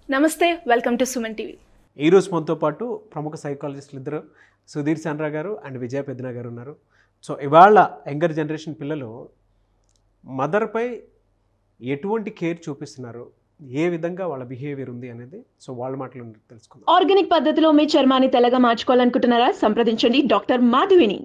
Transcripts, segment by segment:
నమస్తే welcome to Suman TV ఈరోజు మనతో పాటు ప్రముఖ సైకాలజిస్టులు ఇద్దరు సుధీర్ చంద్ర గారు అండ్ విజయ పెద్దన గారు ఉన్నారు సో ఇవాళ యంగర్ జనరేషన్ పిల్లలు మదర్పై ఎటువంటి కేర్ చూపిస్తున్నారు ఏ విధంగా వాళ్ళ బిహేవియర్ ఉంది అనేది సో వాళ్ళ మాటలు తెలుసుకుందాం ఆర్గానిక్ పద్ధతిలో మీ చర్మాన్ని తెల్లగా మార్చుకోవాలనుకుంటున్నారా సంప్రదించండి డాక్టర్ మాధవిని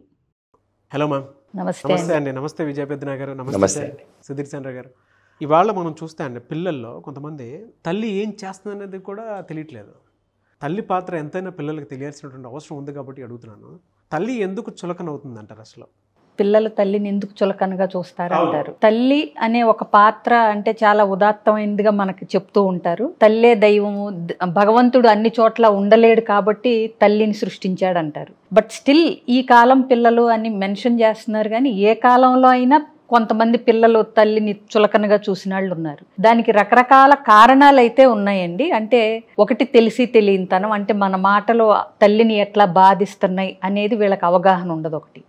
హలో మ్యామ్ నమస్తే నమస్తే అండి అండి నమస్తే విజయ పెద్దన గారు నమస్తే నమస్తే అండి. సుధీర్ చంద్ర గారు ఇవాళ మనం చూస్తే అండి పిల్లల్లో కొంతమంది తల్లి ఏం చేస్తుంది అనేది కూడా తెలియట్లేదు తల్లి పాత్ర ఎంతైనా పిల్లలకు తెలియాల్సినటువంటి అవసరం ఉంది కాబట్టి అడుగుతున్నాను తల్లి ఎందుకు చులకన అవుతుంది అంటారు అసలు పిల్లలు తల్లిని ఎందుకు చులకనగా చూస్తారు అంటారు తల్లి అనే ఒక పాత్ర అంటే చాలా ఉదాత్తమైనదిగా మనకి చెప్తూ ఉంటారు తల్లే దైవము ద- భగవంతుడు అన్ని చోట్ల ఉండలేడు కాబట్టి తల్లిని సృష్టించాడు అంటారు బట్ స్టిల్ ఈ కాలం పిల్లలు అని మెన్షన్ చేస్తున్నారు కానీ ఏ కాలంలో అయినా కొంతమంది పిల్లలు తల్లిని చులకనగా చూసిన వాళ్ళు ఉన్నారు దానికి రకరకాల కారణాలు అయితే ఉన్నాయండి అంటే ఒకటి తెలిసి తెలియనితనం అంటే మన మాటలు తల్లిని ఎట్లా బాధిస్తున్నాయి అనేది వీళ్ళకి అవగాహన ఉండదు ఒకటి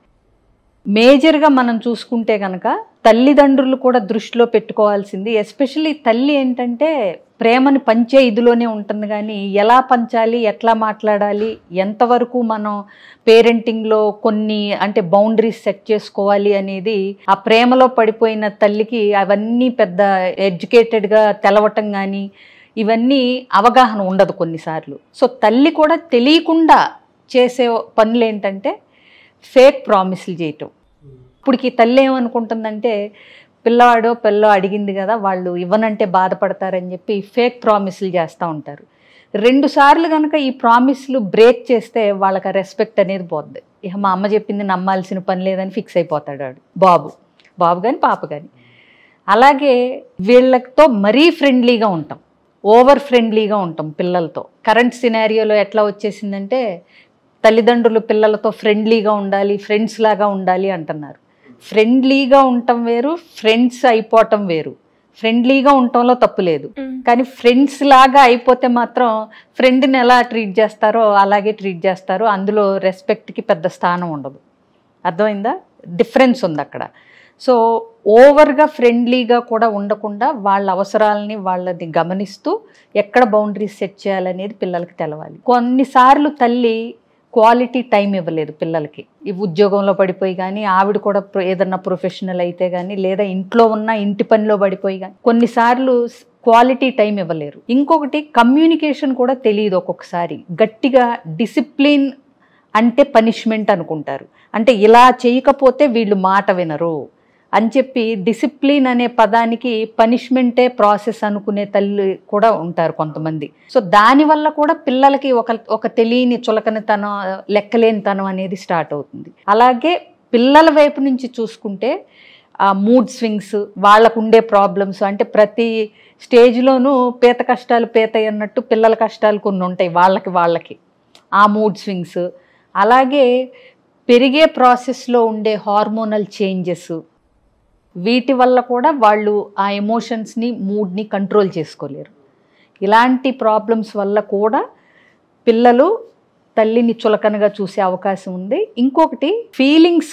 మేజర్గా మనం చూసుకుంటే కనుక తల్లిదండ్రులు కూడా దృష్టిలో పెట్టుకోవాల్సింది ఎస్పెషల్లీ తల్లి ఏంటంటే ప్రేమని పంచే ఇదిలోనే ఉంటుంది కానీ ఎలా పంచాలి ఎట్లా మాట్లాడాలి ఎంతవరకు మనం పేరెంటింగ్లో కొన్ని అంటే బౌండరీస్ సెట్ చేసుకోవాలి అనేది ఆ ప్రేమలో పడిపోయిన తల్లికి అవన్నీ పెద్ద ఎడ్యుకేటెడ్గా తెలవటం కానీ ఇవన్నీ అవగాహన ఉండదు కొన్నిసార్లు సో తల్లి కూడా తెలియకుండా చేసే పనులు ఏంటంటే ఫేక్ ప్రామిస్లు చేయటం ఇప్పటికి తల్లి ఏమనుకుంటుందంటే పిల్లవాడో పిల్లో అడిగింది కదా వాళ్ళు ఇవ్వనంటే బాధపడతారని చెప్పి ఫేక్ ప్రామిస్లు చేస్తూ ఉంటారు రెండు సార్లు కనుక ఈ ప్రామిస్లు బ్రేక్ చేస్తే వాళ్ళకి ఆ రెస్పెక్ట్ అనేది పోద్ది ఇక మా అమ్మ చెప్పింది నమ్మాల్సిన పని లేదని ఫిక్స్ అయిపోతాడు వాడు బాబు బాబు కానీ పాప కానీ అలాగే వీళ్ళతో మరీ ఫ్రెండ్లీగా ఉంటాం ఓవర్ ఫ్రెండ్లీగా ఉంటాం పిల్లలతో కరెంట్ సినారియోలో ఎట్లా వచ్చేసిందంటే తల్లిదండ్రులు పిల్లలతో ఫ్రెండ్లీగా ఉండాలి ఫ్రెండ్స్ లాగా ఉండాలి అంటున్నారు ఫ్రెండ్లీగా ఉండటం వేరు ఫ్రెండ్స్ అయిపోవటం వేరు ఫ్రెండ్లీగా ఉండటంలో తప్పు లేదు కానీ ఫ్రెండ్స్ లాగా అయిపోతే మాత్రం ఫ్రెండ్ని ఎలా ట్రీట్ చేస్తారో అలాగే ట్రీట్ చేస్తారు అందులో రెస్పెక్ట్కి పెద్ద స్థానం ఉండదు అర్థమైందా డిఫరెన్స్ ఉంది అక్కడ సో ఓవర్గా ఫ్రెండ్లీగా కూడా ఉండకుండా వాళ్ళ అవసరాలని వాళ్ళని గమనిస్తూ ఎక్కడ బౌండరీస్ సెట్ చేయాలనేది పిల్లలకి తెలవాలి కొన్నిసార్లు తల్లి క్వాలిటీ టైం ఇవ్వలేదు పిల్లలకి ఈ ఉద్యోగంలో పడిపోయి కానీ ఆవిడ కూడా ప్రొ- ఏదన్నా ప్రొఫెషనల్ అయితే కానీ లేదా ఇంట్లో ఉన్న ఇంటి పనిలో పడిపోయి కానీ కొన్నిసార్లు క్వాలిటీ టైం ఇవ్వలేరు ఇంకొకటి కమ్యూనికేషన్ కూడా తెలియదు ఒక్కొక్కసారి గట్టిగా డిసిప్లిన్ అంటే పనిష్మెంట్ అనుకుంటారు అంటే ఇలా చేయకపోతే వీళ్ళు మాట వినరు అని చెప్పి డిసిప్లిన్ అనే పదానికి పనిష్మెంటే ప్రాసెస్ అనుకునే తల్లి కూడా ఉంటారు కొంతమంది సో దానివల్ల కూడా పిల్లలకి ఒక ఒక తెలియని చులకనితనం లెక్కలేనితనం అనేది స్టార్ట్ అవుతుంది అలాగే పిల్లల వైపు నుంచి చూసుకుంటే ఆ మూడ్ స్వింగ్స్ వాళ్ళకు ఉండే ప్రాబ్లమ్స్ అంటే ప్రతి స్టేజ్లోనూ పేత కష్టాలు పేత అన్నట్టు పిల్లల కష్టాలు కొన్ని ఉంటాయి వాళ్ళకి వాళ్ళకి ఆ మూడ్ స్వింగ్స్ అలాగే పెరిగే ప్రాసెస్లో ఉండే హార్మోనల్ చేంజెస్ వీటి వల్ల కూడా వాళ్ళు ఆ ఎమోషన్స్ని మూడ్ని కంట్రోల్ చేసుకోలేరు ఇలాంటి ప్రాబ్లమ్స్ వల్ల కూడా పిల్లలు తల్లిని చులకనగా చూసే అవకాశం ఉంది ఇంకొకటి ఫీలింగ్స్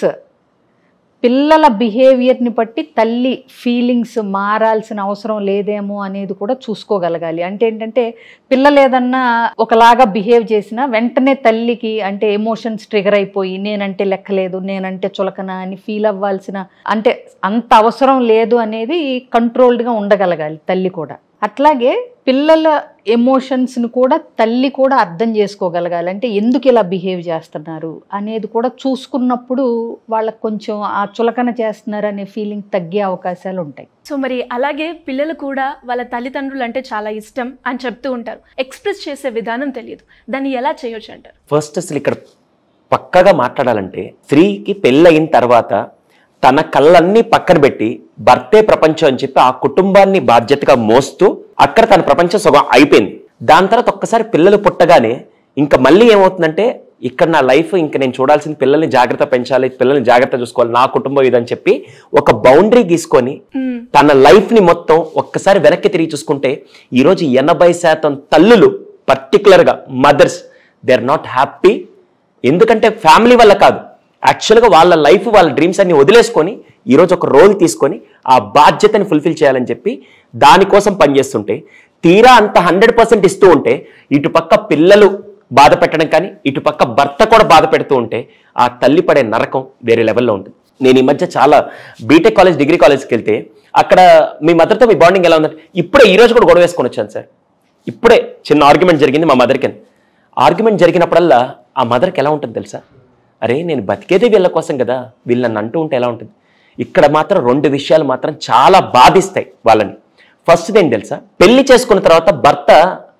పిల్లల బిహేవియర్ని బట్టి తల్లి ఫీలింగ్స్ మారాల్సిన అవసరం లేదేమో అనేది కూడా చూసుకోగలగాలి అంటే ఏంటంటే పిల్లలు ఏదన్నా ఒకలాగా బిహేవ్ చేసినా వెంటనే తల్లికి అంటే ఎమోషన్స్ ట్రిగర్ అయిపోయి నేనంటే లెక్కలేదు నేనంటే చులకన అని ఫీల్ అవ్వాల్సిన అంటే అంత అవసరం లేదు అనేది కంట్రోల్డ్గా ఉండగలగాలి తల్లి కూడా అట్లాగే పిల్లల ఎమోషన్స్ని కూడా తల్లి కూడా అర్థం చేసుకోగలగాలి అంటే ఎందుకు ఇలా బిహేవ్ చేస్తున్నారు అనేది కూడా చూసుకున్నప్పుడు వాళ్ళకి కొంచెం ఆ చులకన చేస్తున్నారు అనే ఫీలింగ్ తగ్గే అవకాశాలు ఉంటాయి సో మరి అలాగే పిల్లలు కూడా వాళ్ళ తల్లిదండ్రులు అంటే చాలా ఇష్టం అని చెప్తూ ఉంటారు ఎక్స్ప్రెస్ చేసే విధానం తెలియదు దాన్ని ఎలా చేయొచ్చు అంటారు ఫస్ట్ అసలు ఇక్కడ పక్కగా మాట్లాడాలంటే స్త్రీకి పెళ్ళయిన తర్వాత తన కళ్ళన్నీ పక్కన పెట్టి భర్తే ప్రపంచం అని చెప్పి ఆ కుటుంబాన్ని బాధ్యతగా మోస్తూ అక్కడ తన ప్రపంచం సగం అయిపోయింది దాని తర్వాత ఒక్కసారి పిల్లలు పుట్టగానే ఇంకా మళ్ళీ ఏమవుతుందంటే ఇక్కడ నా లైఫ్ ఇంకా నేను చూడాల్సిన పిల్లల్ని జాగ్రత్త పెంచాలి పిల్లల్ని జాగ్రత్త చూసుకోవాలి నా కుటుంబం ఇదని చెప్పి ఒక బౌండరీ గీసుకొని మ్మ్. తన లైఫ్ ని మొత్తం ఒక్కసారి వెనక్కి తిరిగి చూసుకుంటే ఈరోజు ఎనభై శాతం తల్లులు particular గా mothers they are not happy ఎందుకంటే ఫ్యామిలీ వల్ల కాదు యాక్చువల్గా వాళ్ళ లైఫ్ వాళ్ళ డ్రీమ్స్ అన్ని వదిలేసుకొని ఈరోజు ఒక రోల్ తీసుకొని ఆ బాధ్యతని ఫుల్ఫిల్ చేయాలని చెప్పి దానికోసం పనిచేస్తుంటే తీరా అంత హండ్రెడ్ పర్సెంట్ ఇస్తూ ఉంటే ఇటు పక్క పిల్లలు బాధ పెట్టడం కానీ ఇటు పక్క భర్త కూడా బాధ పెడుతూ ఉంటే ఆ తల్లి పడే నరకం వేరే లెవెల్లో ఉంటుంది నేను ఈ మధ్య చాలా బీటెక్ కాలేజ్ డిగ్రీ కాలేజ్కి వెళ్తే అక్కడ మీ మదర్తో మీ బాండింగ్ ఎలా ఉందంటే ఇప్పుడే ఈ రోజు కూడా గొడవ వేసుకొని వచ్చాను సార్ ఇప్పుడే చిన్న ఆర్గ్యుమెంట్ జరిగింది మా మదర్కి ఆర్గ్యుమెంట్ జరిగినప్పుడల్లా ఆ మదర్కి ఎలా ఉంటుంది తెలుసా అరే నేను బతికేదే వీళ్ళ కోసం కదా వీళ్ళు నన్ను అంటూ ఉంటే ఎలా ఉంటుంది ఇక్కడ మాత్రం రెండు విషయాలు మాత్రం చాలా బాధిస్తాయి వాళ్ళని ఫస్ట్ ఏంటి తెలుసా పెళ్లి చేసుకున్న తర్వాత భర్త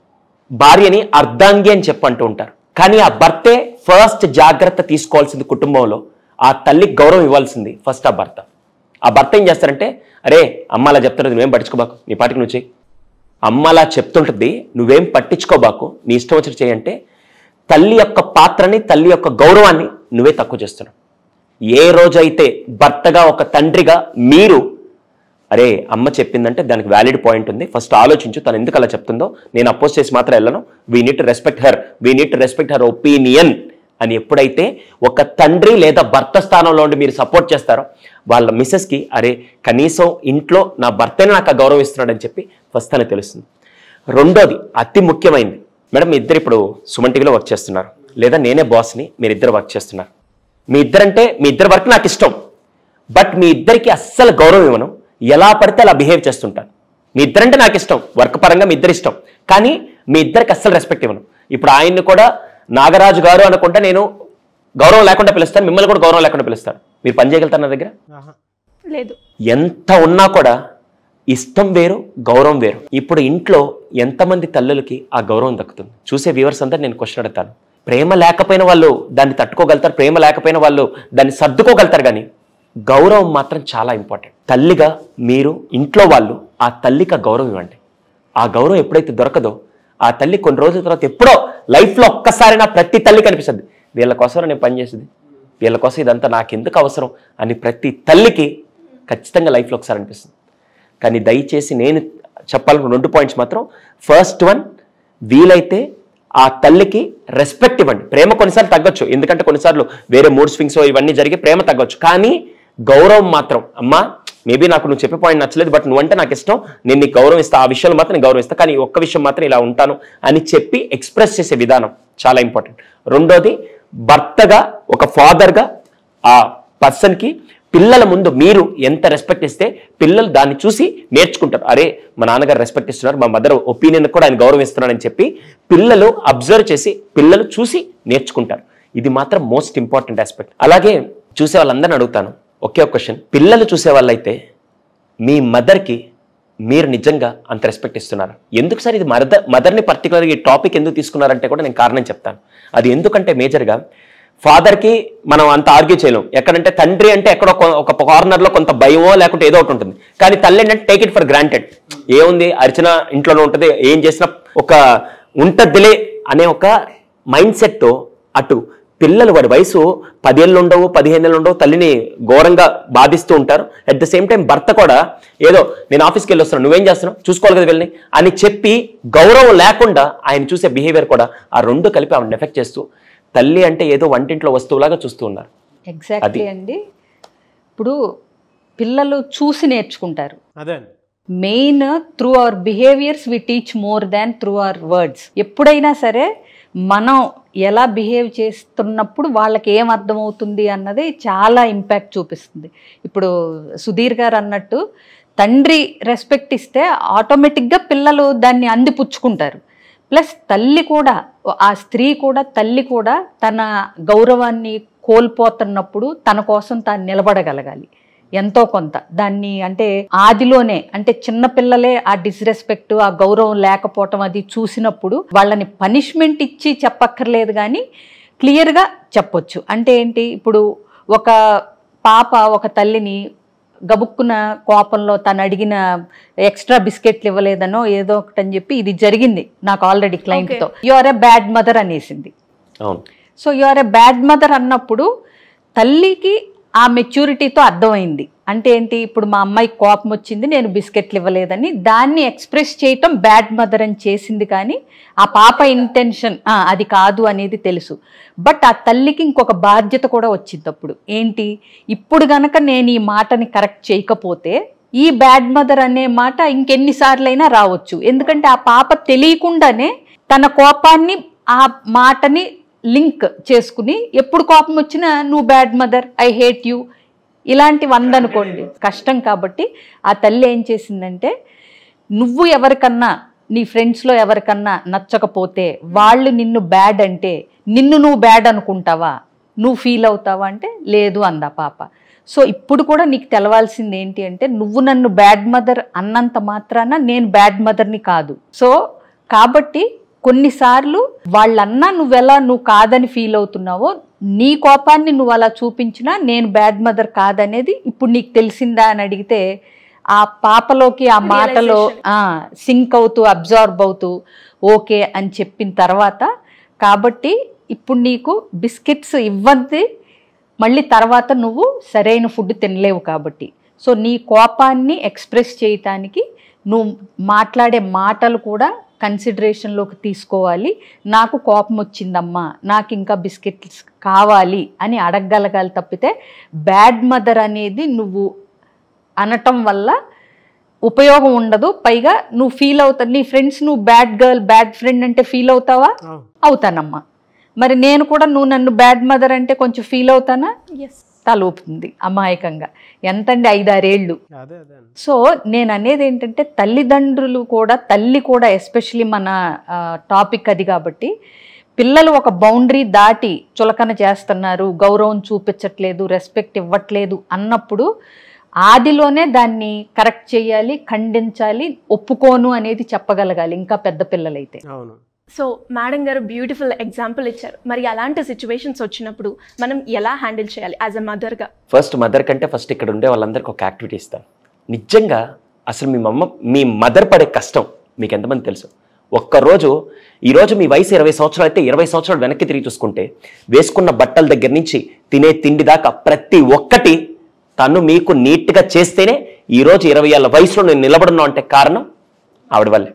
భార్యని అర్ధాంగి అని చెప్పి అంటూ ఉంటారు కానీ ఆ భర్తే ఫస్ట్ జాగ్రత్త తీసుకోవాల్సింది కుటుంబంలో ఆ తల్లికి గౌరవం ఇవ్వాల్సింది ఫస్ట్ ఆ భర్త ఆ భర్త ఏం చేస్తారంటే అరే అమ్మ అలా చెప్తున్నది నువ్వేం పట్టించుకోబాకు నీ పాటికి నువ్వు చెయ్యి అమ్మ అలా చెప్తుంటుంది నువ్వేం పట్టించుకోబాకు నీ ఇష్టం వచ్చినట్టు చేయంటే తల్లి యొక్క పాత్రని తల్లి యొక్క గౌరవాన్ని నువ్వే తక్కువ చేస్తున్నావు ఏ రోజైతే భర్తగా ఒక తండ్రిగా మీరు అరే అమ్మ చెప్పిందంటే దానికి వ్యాలిడ్ పాయింట్ ఉంది ఫస్ట్ ఆలోచించు తను ఎందుకు అలా చెప్తుందో నేను అపోజ్ చేసి మాత్రం వెళ్ళను we need to respect her we need to respect her opinion అని ఎప్పుడైతే ఒక తండ్రి లేదా భర్త స్థానంలో ఉండి మీరు సపోర్ట్ చేస్తారో వాళ్ళ మిస్సెస్కి అరే కనీసం ఇంట్లో నా భర్తనే నాకు ఆ గౌరవం ఇస్తున్నాడని చెప్పి ఫస్ట్ అని తెలుస్తుంది రెండోది అతి ముఖ్యమైనది మేడం మీ ఇద్దరు ఇప్పుడు సుమన్ టీవీలో వర్క్ చేస్తున్నారు లేదా నేనే బాస్ని మీరు ఇద్దరు వర్క్ చేస్తున్నారు మీ ఇద్దరంటే మీ ఇద్దరు వర్క్ నాకు ఇష్టం బట్ మీ ఇద్దరికి అస్సలు గౌరవం ఇవ్వను ఎలా పడితే అలా బిహేవ్ చేస్తుంటాను మీ ఇద్దరంటే నాకు ఇష్టం వర్క్ పరంగా మీ ఇద్దరు ఇష్టం కానీ మీ ఇద్దరికి అస్సలు రెస్పెక్ట్ ఇవ్వను ఇప్పుడు ఆయన్ని కూడా నాగరాజు గారు అనుకుంటే నేను గౌరవం లేకుండా పిలుస్తాను మిమ్మల్ని కూడా గౌరవం లేకుండా పిలుస్తాను మీరు పని చేయగలుగుతారు నా దగ్గర లేదు ఎంత ఉన్నా కూడా ఇష్టం వేరు గౌరవం వేరు ఇప్పుడు ఇంట్లో ఎంతమంది తల్లులకి ఆ గౌరవం దక్కుతుంది చూసే వ్యూవర్స్ అంతా నేను క్వశ్చన్ అడుగుతాను ప్రేమ లేకపోయిన వాళ్ళు దాన్ని తట్టుకోగలుగుతారు ప్రేమ లేకపోయిన వాళ్ళు దాన్ని సర్దుకోగలుగుతారు కానీ గౌరవం మాత్రం చాలా ఇంపార్టెంట్ తల్లిగా మీరు ఇంట్లో వాళ్ళు ఆ తల్లికి ఆ గౌరవం ఇవ్వండి ఆ గౌరవం ఎప్పుడైతే దొరకదో ఆ తల్లి కొన్ని రోజుల తర్వాత ఎప్పుడో లైఫ్లో ఒక్కసారైనా ప్రతి తల్లి కనిపిస్తుంది వీళ్ళ కోసం నేను పనిచేసేది వీళ్ళ కోసం ఇదంతా నాకెందుకు అవసరం అని ప్రతి తల్లికి ఖచ్చితంగా లైఫ్లో ఒకసారి అనిపిస్తుంది కానీ దయచేసి నేను చెప్పాలనుకున్న రెండు పాయింట్స్ మాత్రం ఫస్ట్ వన్ వీలైతే ఆ తల్లికి రెస్పెక్ట్ ఇవ్వండి ప్రేమ కొన్నిసార్లు తగ్గొచ్చు ఎందుకంటే కొన్నిసార్లు వేరే మూడ్ స్వింగ్స్ ఇవన్నీ జరిగి ప్రేమ తగ్గొచ్చు కానీ గౌరవం మాత్రం అమ్మా మేబీ నాకు నువ్వు చెప్పే పాయింట్ నచ్చలేదు బట్ నువ్వంటే నాకు ఇష్టం నేను నీకు గౌరవం ఇస్తా ఆ విషయాలు మాత్రం నేను గౌరవిస్తా కానీ ఈ ఒక్క విషయం మాత్రం ఇలా ఉంటాను అని చెప్పి ఎక్స్ప్రెస్ చేసే విధానం చాలా ఇంపార్టెంట్ రెండోది భర్తగా ఒక ఫాదర్గా ఆ పర్సన్కి పిల్లల ముందు మీరు ఎంత రెస్పెక్ట్ ఇస్తే పిల్లలు దాన్ని చూసి నేర్చుకుంటారు అరే మా నాన్నగారు రెస్పెక్ట్ ఇస్తున్నారు మా మదర్ ఒపీనియన్ కూడా ఆయన గౌరవం ఇస్తున్నారని చెప్పి పిల్లలు అబ్జర్వ్ చేసి పిల్లలు చూసి నేర్చుకుంటారు ఇది మాత్రం మోస్ట్ ఇంపార్టెంట్ ఆస్పెక్ట్ అలాగే చూసే వాళ్ళందరిని అడుగుతాను ఒకే ఒక క్వశ్చన్ పిల్లలు చూసే వాళ్ళైతే మీ మదర్కి మీరు నిజంగా అంత రెస్పెక్ట్ ఇస్తున్నారు ఎందుకు సార్ ఇది మదర్ మదర్ని పర్టికులర్గా ఈ టాపిక్ ఎందుకు తీసుకున్నారంటే కూడా నేను కారణం చెప్తాను అది ఎందుకంటే మేజర్గా ఫాదర్కి మనం అంత ఆర్గ్యూ చేయలేం ఎక్కడంటే తండ్రి అంటే ఎక్కడో కొ- ఒక కార్నర్లో కొంత భయమో లేకుంటే ఏదో ఒకటి ఉంటుంది కానీ తల్లి ఏంటంటే టేక్ ఇట్ ఫర్ గ్రాంటెడ్ ఏముంది అర్చన ఇంట్లోనే ఉంటుంది ఏం చేసినా ఒక ఉంటదిలే అనే ఒక మైండ్ సెట్తో అటు పిల్లలు వాడి వయసు పదేళ్ళు ఉండవు పదిహేను ఉండవు తల్లిని ఘోరంగా బాధిస్తూ ఉంటారు అట్ ద సేమ్ టైం భర్త కూడా ఏదో నేను ఆఫీస్కి వెళ్ళి వస్తున్నాను నువ్వేం చేస్తున్నావు చూసుకోవాలి కదా వెళ్ళి అని చెప్పి గౌరవం లేకుండా ఆయన చూసే బిహేవియర్ కూడా ఆ రెండు కలిపి ఆవిడ ఎఫెక్ట్ చేస్తూ తల్లి అంటే ఏదో వంటింట్లో వస్తువులాగా చూస్తూ ఉన్నారు ఎగ్జాక్ట్లీ అండి ఇప్పుడు పిల్లలు చూసి నేర్చుకుంటారు అదే అండి main through our behaviours we teach more than through our words ఎప్పుడైనా సరే మనం ఎలా బిహేవ్ చేస్తున్నప్పుడు వాళ్ళకి ఏం అర్థమవుతుంది అన్నది చాలా ఇంపాక్ట్ చూపిస్తుంది ఇప్పుడు సుధీర్ గారు అన్నట్టు తండ్రి రెస్పెక్ట్ ఇస్తే ఆటోమేటిక్గా పిల్లలు దాన్ని అందిపుచ్చుకుంటారు ప్లస్ తల్లి కూడా ఆ స్త్రీ కూడా తల్లి కూడా తన గౌరవాన్ని కోల్పోతున్నప్పుడు తన కోసం తాను నిలబడగలగాలి ఎంతో కొంత దాన్ని అంటే ఆదిలోనే అంటే చిన్న పిల్లలే ఆ డిస్రెస్పెక్ట్ ఆ గౌరవం లేకపోవటం అది చూసినప్పుడు వాళ్ళని పనిష్మెంట్ ఇచ్చి చెప్పక్కర్లేదు కానీ క్లియర్గా చెప్పొచ్చు అంటే ఏంటి ఇప్పుడు ఒక పాప ఒక తల్లిని గబుక్కున కోపంలో తను అడిగిన ఎక్స్ట్రా బిస్కెట్లు ఇవ్వలేదనో ఏదో ఒకటి అని చెప్పి ఇది జరిగింది నాకు ఆల్రెడీ క్లయింట్తో you are a bad mother అనేసింది అవును so you are a bad mother అన్నప్పుడు తల్లికి ఆ మెచ్యూరిటీతో అర్థమైంది అంటే ఏంటి ఇప్పుడు మా అమ్మాయికి కోపం వచ్చింది నేను బిస్కెట్లు ఇవ్వలేదని దాన్ని ఎక్స్ప్రెస్ చేయటం బ్యాడ్ మదర్ అని చేసింది కానీ ఆ పాప ఇంటెన్షన్ అది కాదు అనేది తెలుసు బట్ ఆ తల్లికి ఇంకొక బాధ్యత కూడా వచ్చింది అప్పుడు ఏంటి ఇప్పుడు గనక నేను ఈ మాటని కరెక్ట్ చేయకపోతే ఈ బ్యాడ్ మదర్ అనే మాట ఇంకెన్నిసార్లైనా రావచ్చు ఎందుకంటే ఆ పాప తెలియకుండానే తన కోపాన్ని ఆ మాటని లింక్ చేసుకుని ఎప్పుడు కోపం వచ్చినా నువ్వు bad mother I hate you ఇలాంటి వంద అనుకోండి కష్టం కాబట్టి ఆ తల్లి ఏం చేసిందంటే నువ్వు ఎవరికన్నా నీ ఫ్రెండ్స్లో ఎవరికన్నా నచ్చకపోతే వాళ్ళు నిన్ను బ్యాడ్ అంటే నిన్ను నువ్వు బ్యాడ్ అనుకుంటావా నువ్వు ఫీల్ అవుతావా అంటే లేదు అందా పాప సో ఇప్పుడు కూడా నీకు తెలవాల్సింది ఏంటి అంటే నువ్వు నన్ను బ్యాడ్ మదర్ అన్నంత మాత్రాన నేను బ్యాడ్ మదర్ని కాదు సో కాబట్టి కొన్నిసార్లు వాళ్ళన్నా నువ్వెలా నువ్వు కాదని ఫీల్ అవుతున్నావో నీ కోపాన్ని నువ్వు అలా చూపించినా నేను బ్యాడ్ మదర్ కాదనేది ఇప్పుడు నీకు తెలిసిందా అని అడిగితే ఆ పాపలోకి ఆ మాటలో సింక్ అవుతూ అబ్జార్బ్ అవుతూ ఓకే అని చెప్పిన తర్వాత కాబట్టి ఇప్పుడు నీకు బిస్కెట్స్ ఇవ్వద్ది మళ్ళీ తర్వాత నువ్వు సరైన ఫుడ్ తినలేవు కాబట్టి సో నీ కోపాన్ని ఎక్స్ప్రెస్ చేయటానికి నువ్వు మాట్లాడే మాటలు కూడా కన్సిడరేషన్లోకి తీసుకోవాలి నాకు కోపం వచ్చిందమ్మా నాకు ఇంకా బిస్కెట్స్ కావాలి అని అడగగలగాలి తప్పితే బ్యాడ్ మదర్ అనేది నువ్వు అనటం వల్ల ఉపయోగం ఉండదు పైగా నువ్వు ఫీల్ అవుతా నీ ఫ్రెండ్స్ నువ్వు బ్యాడ్ గర్ల్ బ్యాడ్ ఫ్రెండ్ అంటే ఫీల్ అవుతావా అవుతానమ్మా మరి నేను కూడా నువ్వు నన్ను బ్యాడ్ మదర్ అంటే కొంచెం ఫీల్ అవుతానా ఎస్ తల ఊపుతుంది అమాయకంగా ఎంతండి ఐదారేళ్ళు అదే అదే అండి. సో నేను అనేది ఏంటంటే తల్లిదండ్రులు కూడా తల్లి కూడా ఎస్పెషలీ మన టాపిక్ అది కాబట్టి పిల్లలు ఒక బౌండరీ దాటి చులకన చేస్తున్నారు గౌరవం చూపించట్లేదు రెస్పెక్ట్ ఇవ్వట్లేదు అన్నప్పుడు ఆదిలోనే దాన్ని కరెక్ట్ చేయాలి ఖండించాలి ఒప్పుకోను అనేది చెప్పగలగాలి ఇంకా పెద్ద పిల్లలైతే అవును సో మేడం గారు బ్యూటిఫుల్ ఎగ్జాంపుల్ ఇచ్చారు మరి అలాంటి సిచ్యువేషన్స్ వచ్చినప్పుడు మనం ఎలా హ్యాండిల్ చేయాలి యాజ్ అ మదర్గా ఫస్ట్ మదర్ కంటే ఫస్ట్ ఇక్కడ ఉండే వాళ్ళందరికీ ఒక యాక్టివిటీ ఇస్తాను నిజంగా అసలు మీ మమ్మ మీ మదర్ పడే కష్టం మీకు ఎంతమంది తెలుసు ఒక్కరోజు ఈరోజు మీ వయసు ఇరవై సంవత్సరాలు అయితే ఇరవై సంవత్సరాలు వెనక్కి తిరిగి చూసుకుంటే వేసుకున్న బట్టల దగ్గర నుంచి తినే తిండి దాకా ప్రతి ఒక్కటి తను మీకు నీట్గా చేస్తేనే ఈరోజు ఇరవై ఏళ్ళ వయసులో నేను నిలబడున్నా అంటే కారణం ఆవిడ వల్లే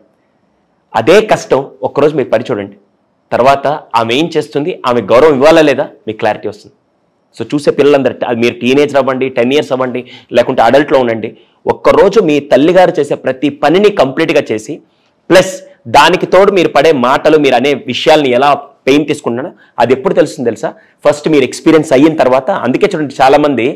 అదే కష్టం ఒక్కరోజు మీరు పడి చూడండి తర్వాత ఆమె ఏం చేస్తుంది ఆమె గౌరవం ఇవ్వాలా లేదా మీకు క్లారిటీ వస్తుంది సో చూసే పిల్లలందరూ అది మీరు టీనేజ్ అవ్వండి టెన్ ఇయర్స్ అవ్వండి లేకుంటే అడల్ట్లో ఉండండి ఒక్కరోజు మీ తల్లిగారు చేసే ప్రతి పనిని కంప్లీట్గా చేసి ప్లస్ దానికి తోడు మీరు పడే మాటలు మీరు అనే విషయాల్ని ఎలా పెయిన్ తీసుకుంటున్నాడో అది ఎప్పుడు తెలుస్తుంది తెలుసా ఫస్ట్ మీరు ఎక్స్పీరియన్స్ అయిన తర్వాత అందుకే చూడండి చాలామంది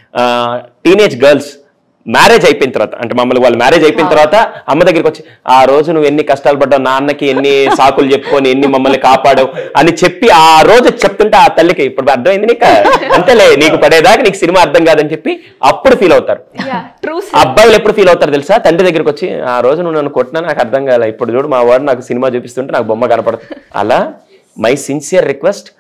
టీనేజ్ గర్ల్స్ మ్యారేజ్ అయిపోయిన తర్వాత అంటే మమ్మల్ని వాళ్ళు మ్యారేజ్ అయిపోయిన తర్వాత అమ్మ దగ్గరికి వచ్చి ఆ రోజు నువ్వు ఎన్ని కష్టాలు పడ్డావు నాన్నకి ఎన్ని సాకులు చెప్పుకొని ఎన్ని మమ్మల్ని కాపాడావు అని చెప్పి ఆ రోజు చెప్తుంటే ఆ తల్లికి ఇప్పుడు అర్థమైంది నీకు అంతేలే నీకు పడేదాకా నీకు సినిమా అర్థం కాదని చెప్పి అప్పుడు ఫీల్ అవుతారు ట్రూ అబ్బాయిలు ఎప్పుడు ఫీల్ అవుతారు తెలుసా తండ్రి దగ్గరికి వచ్చి ఆ రోజు నువ్వు నన్ను కొట్టినా నాకు అర్థం కాలే ఇప్పుడు చూడు మా వాడు నాకు సినిమా చూపిస్తుంటే నాకు బొమ్మ కనపడుతుంది అలా మై సిన్సియర్ రిక్వెస్ట్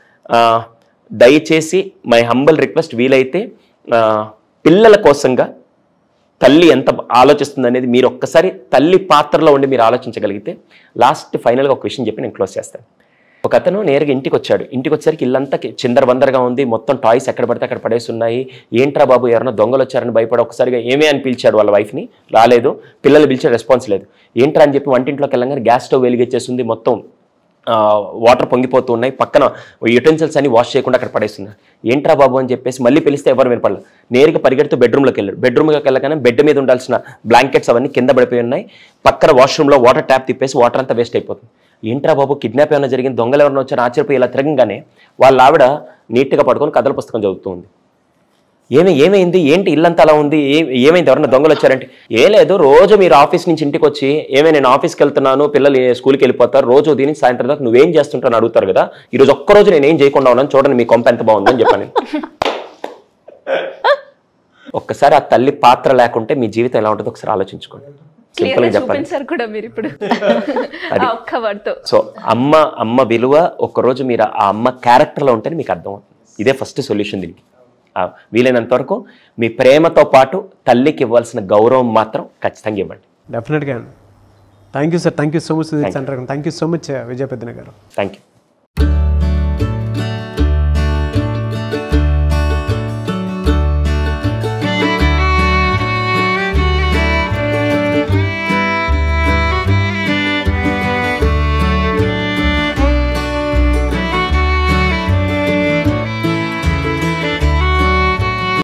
దయచేసి మై హంబల్ రిక్వెస్ట్ వీలైతే ఆ, పిల్లల కోసంగా తల్లి ఎంత ఆలోచిస్తుంది అనేది మీరు ఒక్కసారి తల్లి పాత్రలో ఉండి మీరు ఆలోచించగలిగితే లాస్ట్ ఫైనల్గా ఒక విషయం చెప్పి నేను క్లోజ్ చేస్తాను ఒక అతను నేరుగా ఇంటికి వచ్చాడు ఇంటికి వచ్చేసరికి ఇల్లంతా చిందర బందరగా ఉంది మొత్తం టాయ్స్ ఎక్కడ పడితే అక్కడ పడేసి ఉన్నాయి ఏంట్రా బాబు ఎవరైనా దొంగలు వచ్చారని భయపడి ఒకసారిగా ఏమే అని పిలిచాడు వాళ్ళ వైఫ్ని రాలేదు పిల్లలు పిలిచే రెస్పాన్స్ లేదు ఏంట్రా అని చెప్పి వంటింట్లోకి వెళ్ళగానే గ్యాస్ స్టవ్ వెలిగించేసింది మొత్తం ఆ, వాటర్ పొంగిపోతూ ఉన్నాయి పక్కన యుటెన్సిల్స్ అన్ని వాష్ చేయకుండా అక్కడ పడేస్తున్నారు ఏంట్రా బాబు అని చెప్పేసి మళ్ళీ పిలిస్తే ఎవరు వినపడలేదు నేరుగా పరిగెడుతూ బెడ్రూమ్లోకి వెళ్ళాడు బెడ్రూమ్లోకి వెళ్ళగానే బెడ్ మీద ఉండాల్సిన బ్లాంకెట్స్ అవన్నీ కింద పడిపోయి ఉన్నాయి పక్కన వాష్రూమ్లో వాటర్ ట్యాప్ తిప్పేసి వాటర్ అంతా వేస్ట్ అయిపోతుంది ఏంట్రా బాబు కిడ్నాప్ ఏమైనా జరిగింది దొంగలు ఎవరైనా వచ్చారు ఆశ్చర్యపోయి ఇలా తిరగంగానే వాళ్ళ ఆవిడ నీట్గా పడుకొని కథల పుస్తకం చదువుతుంది ఏమి ఏమైంది ఏంటి ఇల్లంతా అలా ఉంది ఏ ఏమైంది ఎవరైనా దొంగలు వచ్చారంటే ఏ లేదు రోజు మీరు ఆఫీస్ నుంచి ఇంటికి వచ్చి ఏమే నేను ఆఫీస్కి వెళ్తున్నాను పిల్లలు ఏ స్కూల్కి వెళ్ళిపోతారు రోజు దీని సాయంత్రం దాకా నువ్వేం చేస్తుంటావు అని అడుగుతారు కదా ఈ రోజు ఒక్కరోజు నేను ఏం చేయకుండా ఉన్నాను చూడండి మీ కొంప ఎంత బాగుందని చెప్పాను నేను. ఒక్కసారి ఆ తల్లి పాత్ర లేకుంటే మీ జీవితం ఎలా ఉంటుందో ఒకసారి ఆలోచించుకోండి సింపుల్ క్లియర్గా గా చెప్పాలి చూపించారు కూడా మీరు ఇప్పుడు అది. ఆ ఒక్క వర్డ్తో సో అమ్మ అమ్మ విలువ ఒక్కరోజు మీరు ఆ అమ్మ క్యారెక్టర్లో ఉంటేనే మీకు అర్థం అవుతుంది ఇదే ఫస్ట్ సొల్యూషన్ దీనికి ఆ, వీలైనంత వరకు మీ ప్రేమతో పాటు తల్లికి ఇవ్వాల్సిన గౌరవం మాత్రం ఖచ్చితంగా ఇవ్వండి డెఫినెట్గా అండి thank you sir thank you so much Sudheer Chandrakan thank you so much Vijaya Peddana గారు థ్యాంక్ యూ